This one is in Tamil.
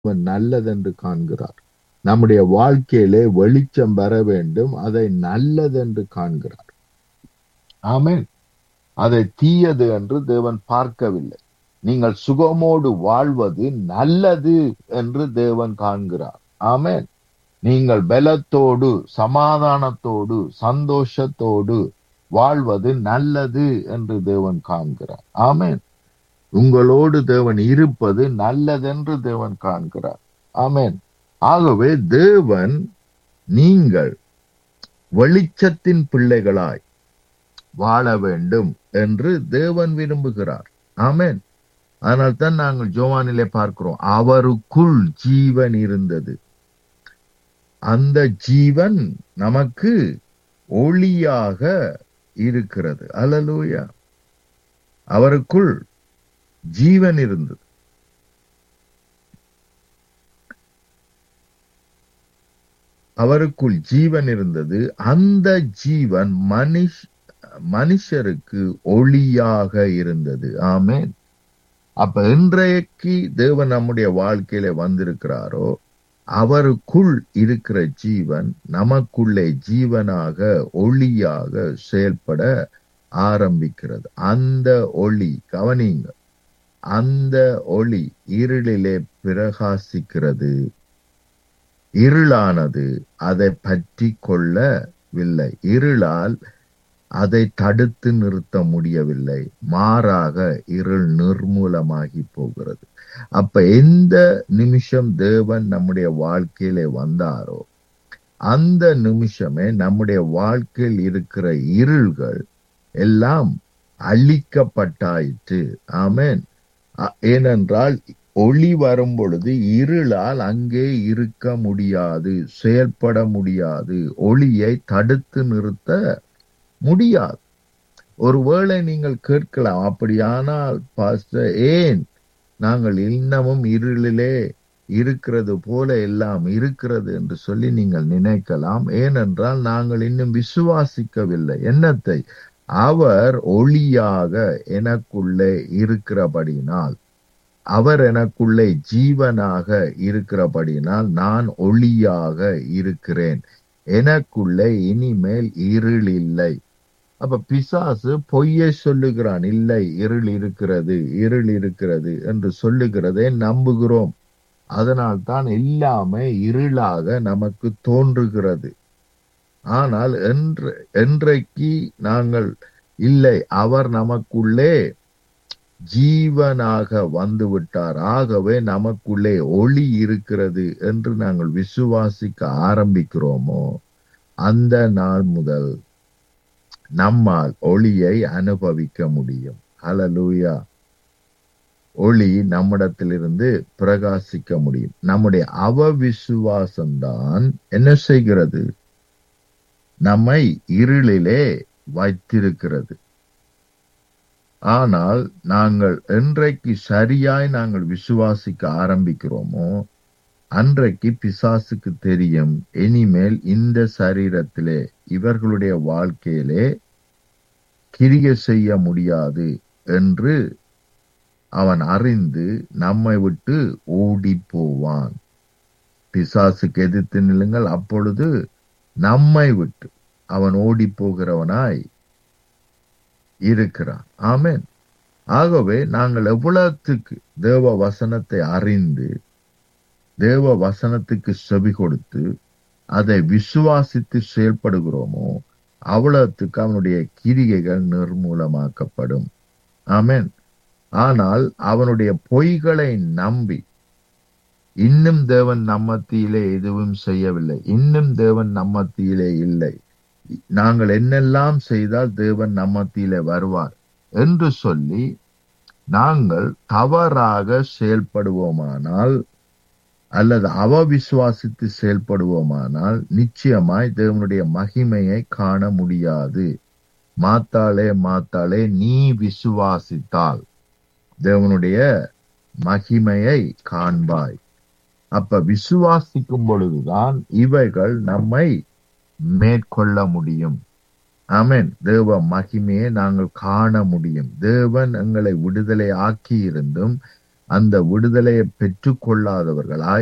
தேவன் நல்லதென்று காண்கிறார் நம்முடைய வாழ்க்கையிலே வெளிச்சம் வர வேண்டும் அதை நல்லதென்று காண்கிறார் ஆமென் அதை தீயது என்று தேவன் பார்க்கவில்லை நீங்கள் சுகமோடு வாழ்வது நல்லது என்று தேவன் காண்கிறார் ஆமென் நீங்கள் பலத்தோடு சமாதானத்தோடு சந்தோஷத்தோடு வாழ்வது நல்லது என்று தேவன் காண்கிறார் ஆமென் உங்களோடு தேவன் இருப்பது நல்லதென்று தேவன் காண்கிறார் ஆமென் ஆகவே தேவன் நீங்கள் வெளிச்சத்தின் பிள்ளைகளாய் வாழ வேண்டும் என்று தேவன் விரும்புகிறார் ஆமென் அதனால் தான் நாங்கள் ஜோவானிலே பார்க்கிறோம் அவருக்குள் ஜீவன் இருந்தது அந்த ஜீவன் நமக்கு ஒளியாக இருக்கிறது அல்லலூயா அவருக்குள் ஜீவன் இருந்தது அவருக்குள் ஜீவன் இருந்தது அந்த ஜீவன் மனுஷ் மனுஷருக்கு ஒளியாக இருந்தது ஆமேன் அப்ப இன்றைக்கு தேவன் நம்முடைய வாழ்க்கையில வந்திருக்கிறாரோ அவருக்குள் இருக்கிற ஜீவன் நமக்குள்ளே ஜீவனாக ஒளியாக செயல்பட ஆரம்பிக்கிறது அந்த ஒளி கவனிங்க அந்த ஒளி இருளிலே பிரகாசிக்கிறது இருளானது அதை பற்றி கொள்ளவில்லை இருளால் அதை தடுத்து நிறுத்த முடியவில்லை மாறாக இருள் நிர்மூலமாகி போகிறது அப்ப எந்த நிமிஷம் தேவன் நம்முடைய வாழ்க்கையில வந்தாரோ அந்த நிமிஷமே நம்முடைய வாழ்க்கையில் இருக்கிற இருள்கள் எல்லாம் அழிக்கப்பட்டாயிற்று ஆமேன் ஏனென்றால் ஒளி வரும் பொழுது இருளால் அங்கே இருக்க முடியாது செயல்பட முடியாது ஒளியை தடுத்து நிறுத்த முடியாது ஒருவேளை நீங்கள் கேட்கலாம் அப்படியானால் பாஸ்டர் ஏன் நாங்கள் இன்னமும் இருளிலே இருக்கிறது போல எல்லாம் இருக்கிறது என்று சொல்லி நீங்கள் நினைக்கலாம் ஏனென்றால் நாங்கள் இன்னும் விசுவாசிக்கவில்லை என்னத்தை அவர் ஒளியாக எனக்குள்ளே இருக்கிறபடினால் அவர் எனக்குள்ளே ஜீவனாக இருக்கிறபடினால் நான் ஒளியாக இருக்கிறேன் எனக்குள்ளே இனிமேல் இருள் இல்லை அப்ப பிசாசு பொய்யை சொல்லுகிறான் இல்லை இருள் இருக்கிறது இருள் இருக்கிறது என்று சொல்லுகிறதை நம்புகிறோம் அதனால் தான் எல்லாமே இருளாக நமக்கு தோன்றுகிறது ஆனால் என்று என்றைக்கு நாங்கள் இல்லை அவர் நமக்குள்ளே ஜீவனாக வந்து விட்டார் ஆகவே நமக்குள்ளே ஒளி இருக்கிறது என்று நாங்கள் விசுவாசிக்க ஆரம்பிக்கிறோமோ அந்த நாள் முதல் நம்மால் ஒளியை அனுபவிக்க முடியும் ஹலலூயா ஒளி நம்மிடத்திலிருந்து பிரகாசிக்க முடியும் நம்முடைய அவவிசுவாசம்தான் என்ன செய்கிறது நம்மை இருளிலே வைத்திருக்கிறது ஆனால் நாங்கள் என்றைக்கு சரியாய் நாங்கள் விசுவாசிக்க ஆரம்பிக்கிறோமோ அன்றைக்கு பிசாசுக்கு தெரியும் இனிமேல் இந்த சரீரத்திலே இவர்களுடைய வாழ்க்கையிலே கிரிய செய்ய முடியாது என்று அவன் அறிந்து நம்மை விட்டு ஓடி போவான் பிசாசுக்கு எதிர்த்து நில்லுங்கள் அப்பொழுது நம்மை விட்டு அவன் ஓடி போகிறவனாய் இருக்கிறான் ஆமேன் ஆகவே நாங்கள் எவ்வளவுக்கு தேவ வசனத்தை அறிந்து தேவ வசனத்துக்கு செவி கொடுத்து அதை விசுவாசித்து செயல்படுகிறோமோ அவ்வளவுக்கு அவனுடைய கிரிகைகள் நிர்மூலமாக்கப்படும் ஆமேன் ஆனால் அவனுடைய பொய்களை நம்பி இன்னும் தேவன் நம்மத்தியிலே எதுவும் செய்யவில்லை இன்னும் தேவன் நம்மத்தியிலே இல்லை நாங்கள் என்னெல்லாம் செய்தால் தேவன் நம்மத்தியிலே வருவார் என்று சொல்லி நாங்கள் தவறாக செயல்படுவோமானால் அல்லது அவ விசுவாசித்து செயல்படுவோமானால் நிச்சயமாய் தேவனுடைய மகிமையை காண முடியாது மாத்தாளே மாத்தாளே நீ விசுவாசித்தால் தேவனுடைய மகிமையை காண்பாய் அப்ப விசுவாசிக்கும் பொழுதுதான் இவைகள் நம்மை மேற்கொள்ள முடியும் ஆமென் தேவ மகிமையை நாங்கள் காண முடியும் தேவன் எங்களை விடுதலை ஆக்கி இருந்தும் அந்த விடுதலையை பெற்றுக்கொள்ளாதவர்களாய்